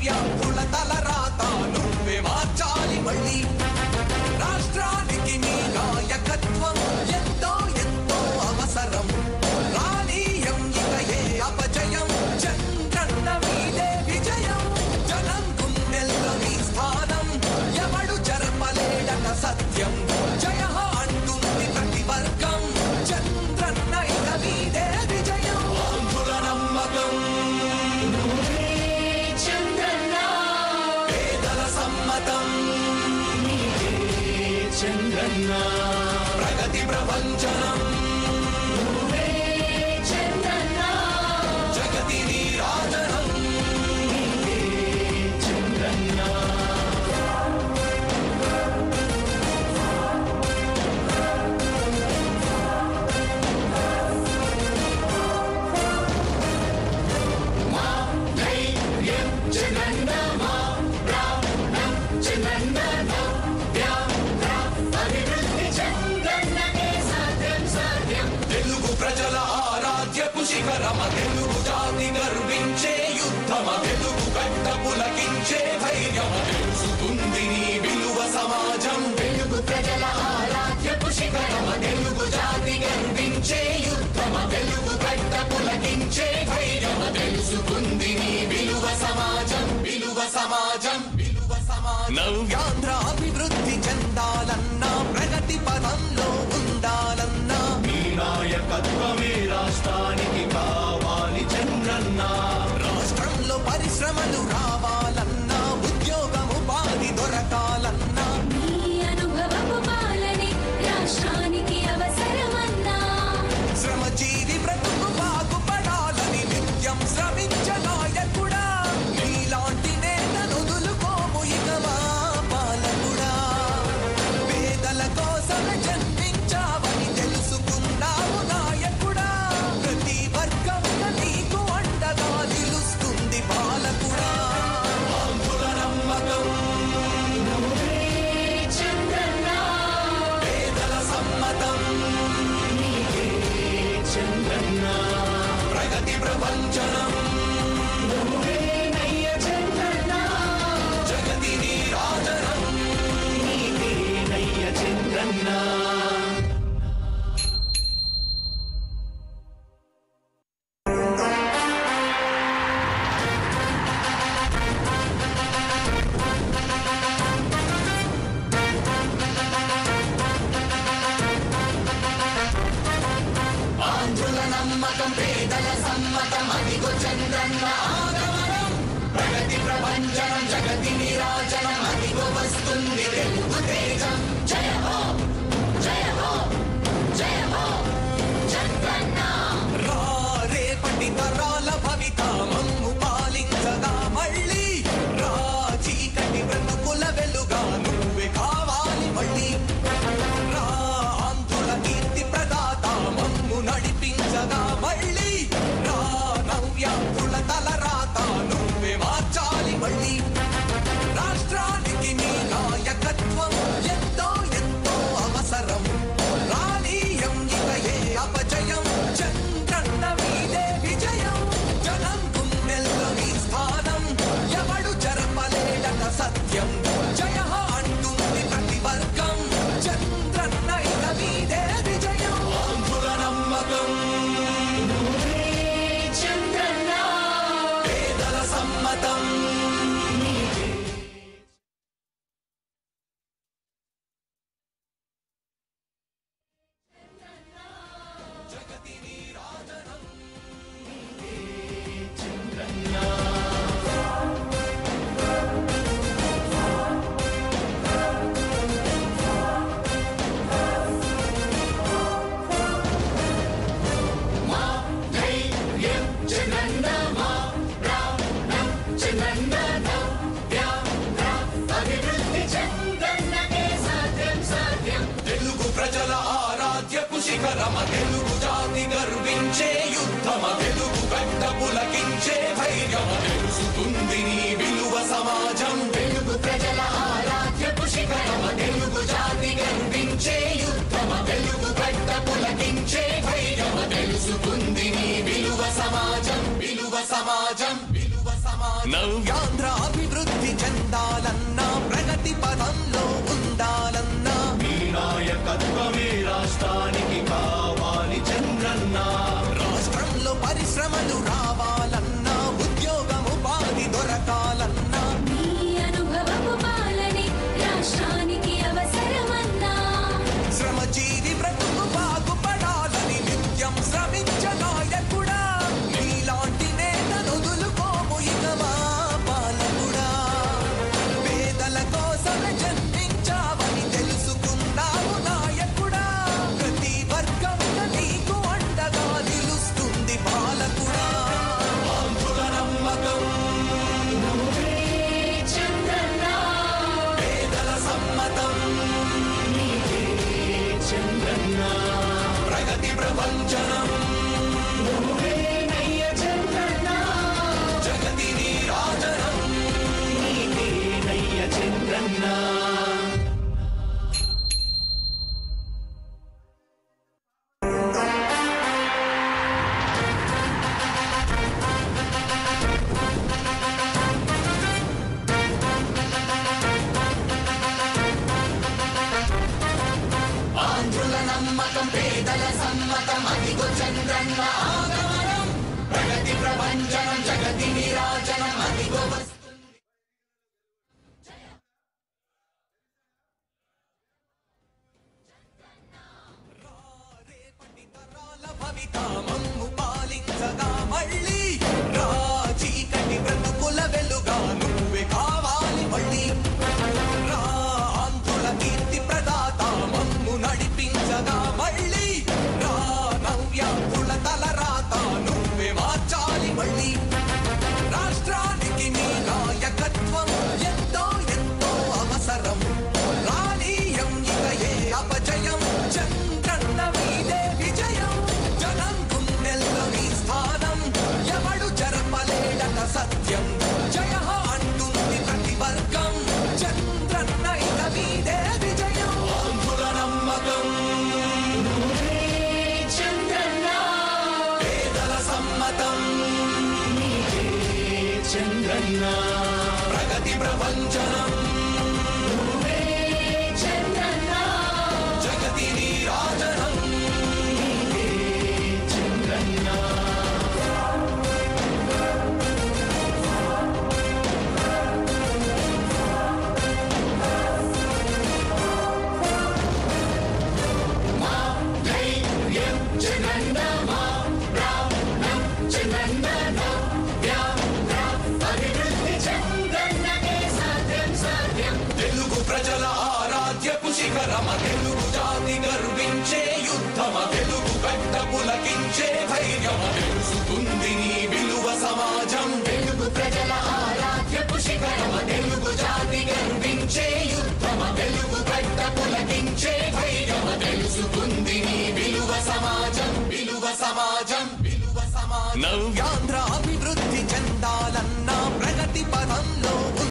నవ్యాంధ్రుల తలరాత నువ్వే మార్చాలి మళ్ళీ రాష్ట్రానికి నీ నాయకత్వం ఎంతో ఎంతో అవసరం రానీయం ఇక ఏ అపజయం చంద్రన్న మీదే విజయం జనం గుండెల్లో నీ స్థానం ఎవడు జరపలేడట సత్యం జయ అంటుంది ప్రతి వర్గం చంద్రన్న ఇక మీదే విజయం ఆంధ్రుల నమ్మకం పేదల సమ్మతం చంద్రన్న ప్రగతి ప్రపంచనం జగతి నీరాజనం చంద్రన్న ధైర్యం చంద్రన్న మా ప్రాణం చంద్రన్న నవ్యాంధ్ర అభివృద్ధి చంద్రన్నకే సాధ్యం సాధ్యం తెలుగు ప్రజల ఆరాధ్యపు శిఖరమ తెలుగు జాతి గర్వించే యుద్ధమ తెలుగు గడ్డ పులకించే ధైర్యమ తెలుసుకుంది నీ విలువ సమాజం తెలుగు ప్రజల ఆరాధ్యపు శిఖరమ తెలుగు జాతి గర్వించే యుద్ధమ తెలుగు గడ్డ పులకించే ధైర్యమ తెలుసుకుంది నీ విలువ సమాజం విలువ సమాజం విలువ సమాజం నవ్యాంధ్ర అభివృద్ధి చెందాలన్నా ప్రగతి పదంలో ఉండాలన్నా నీ నాయకత్వమే రాష్ట్రానికి కావాలి చంద్రన్న రాష్ట్రంలో పరిశ్రమలు రావాలన్నా ఉద్యోగం ఉపాధి దొరకాలన్నా నీ అనుభవపు పాలనే రాష్ట్రానికి అవసరమన్నా శ్రమజీవి బ్రతుకు బాగుపడాలని నిత్యం శ్రమించ నాయకుడా నీలాంటి నేతను వదులుకోము ఇక మా పాలకుడా పేదల కోసం జన్మించావని తెలుసుకున్నావు నాయకుడా ప్రతి వర్గంగా నీకు అండగా నిలుస్తుంది పాలకుడా ఆంధ్రుల నమ్మకం చంద్రన్న పేదల సమ్మతం చంద్రన్న ప్రగతి ప్రపంచనం నయ్య చంద్రన్న జగతి నీరాజనం నీకే నయ్య చంద్రన్న ఆంధ్రుల నమ్మకం పేదల సమ్మతం అదిగో చంద్రన్న ఆగమనం ప్రగతి ప్రపంచనం జగతి నీరాజనం అదిగో వస్తుంది తెలుగు తేజం జయ హో జయ హో జయ హో చంద్రన్న రా రేపటి తరాల భవిత మమ్ము పాలించగా మళ్ళీ రా చీకటి బ్రతుకుల వెలుగా నువ్వే కావాలి మళ్ళీ రా ఆంధ్రుల కీర్తి ప్రదాత మమ్ము నడిపించగా మళ్ళీ రా నవ్యాంధ్రుల తలరాత నువ్వే మార్చాలి మళ్ళీ రాష్ట్రానికి నీ నాయకత్వం ఎంతో ఎంతో అవసరం రానీయం ఇక ఏ అపజయం చంద్రన్న మీదే విజయం జనం గుండెల్లో నీ స్థానం ఎవడు జరపలేడట సత్యం జయ అంటుంది ప్రతి వర్గం చంద్రన్న ఇక మీదే విజయం ఆంధ్రుల నమ్మకం చంద్రన్న పేదల సమ్మతం మా ధైర్యం చంద్రన్న మా ప్రాణం చంద్రన్న నవ్యాంధ్ర అభివృద్ధి చంద్రన్నకే సాధ్యం సాధ్యం తెలుగు ప్రజల ఆరాధ్యపు శిఖరమ తెలుగు జాతి గర్వించే యుద్ధమ తెలుగు గడ్డ పులకించే ధైర్యమ తెలుసుకుంది నీ విలువ సమాజం తెలుగు ప్రజల ఆరాధ్యపు శిఖరమ తెలుగు జాతి గర్వించే యుద్ధమ తెలుగు గడ్డ పులకించే ధైర్యమ తెలుసుకుంది నీ విలువ సమాజం విలువ సమాజం విలువ సమాజం నవ్యాంధ్ర అభి పొందాలన్నా ప్రగతి పదంలో ఉండాలన్నా మీ నాయకత్వమే రాష్ట్రానికి కావాలి చంద్రన్న రాష్ట్రంలో పరిశ్రమలు రావాలన్నా ఉద్యోగం ఉపాధి దొరకాలన్నా నీ అనుభవపు పాలనే రాష్ట్రానికి అవసరమన్నా శ్రమజీవి బ్రతుకు బాగుపడాలని నిత్యం శ్రమించ నాయకుడా నీలాంటి నేతను వదులుకోము ఇక మా పాలకుడా పేదల కోసమే జన్మించావని తెలుసుకున్నావు నాయకుడా ప్రతి వర్గం నీకు అండగా నిలుస్తుంది పాలకుడా ఆంధ్రుల నమ్మకం చంద్రన్న పేదల సమ్మతం చంద్రన్న ప్రగతి ప్రపంచనం నయ్య చంద్రన్న జగతి నీరాజనం నీకే నయ్య చంద్రన్న ఆంధ్రుల నమ్మకం పేదల సమ్మతం అదిగో చంద్రన్న ఆగమనం ప్రగతి ప్రపంచనం జగతి నీరాజనం అదిగో వస్తుంది. రేపటి తరాల భవిత మమ్ము పాలించగా మళ్ళీ రా చీకటి బ్రతుకుల వెలుగా నువ్వే కావాలి మళ్ళీ రా ఆంధ్రుల కీర్తి ప్రదాత మమ్ము నడిపించగా మళ్ళీ రా నవ్యాంధ్రుల తలరాత నువ్వే మార్చాలి మళ్ళీ రాష్ట్రానికి నీ నాయకత్వం ఎంతో ఎంతో అవసరం రానీయం ఇక ఏ అపజయం చంద్రన్న మీదే విజయం జనం గుండెల్లో నీ స్థానం ఎవడు జరపలేడట సత్యం జయ హో అంటుంది ప్రతి వర్గం చంద్రన్న ఇక మీదే విజయం ఆంధ్రుల నమ్మకం చంద్రన్న పేదల సమ్మతం చంద్రన్న ప్రగతి ప్రపంచనం చంద్రన్న జగతి నీరాజనం చంద్రన్న ధైర్యం చంద్రన్న మా ప్రాణం చంద్రన్న నవ్యాంధ్ర అభివృద్ధి చంద్రన్నకే సాధ్యం సాధ్యం తెలుగు ప్రజల ఆరాధ్యపు శిఖరమ తెలుగు జాతి గర్వించే యుద్ధమ తెలుగు గడ్డ పులకించే ధైర్యమ తెలుసుకుంది నీ విలువ సమాజం తెలుగు ప్రజల ఆరాధ్యపు శిఖరమ తెలుగు జాతి గర్వించే యుద్ధమ తెలుగు గడ్డ పులకించే ధైర్యమ తెలుసుకుంది నీ విలువ సమాజం విలువ సమాజం విలువ సమాజం నవ్య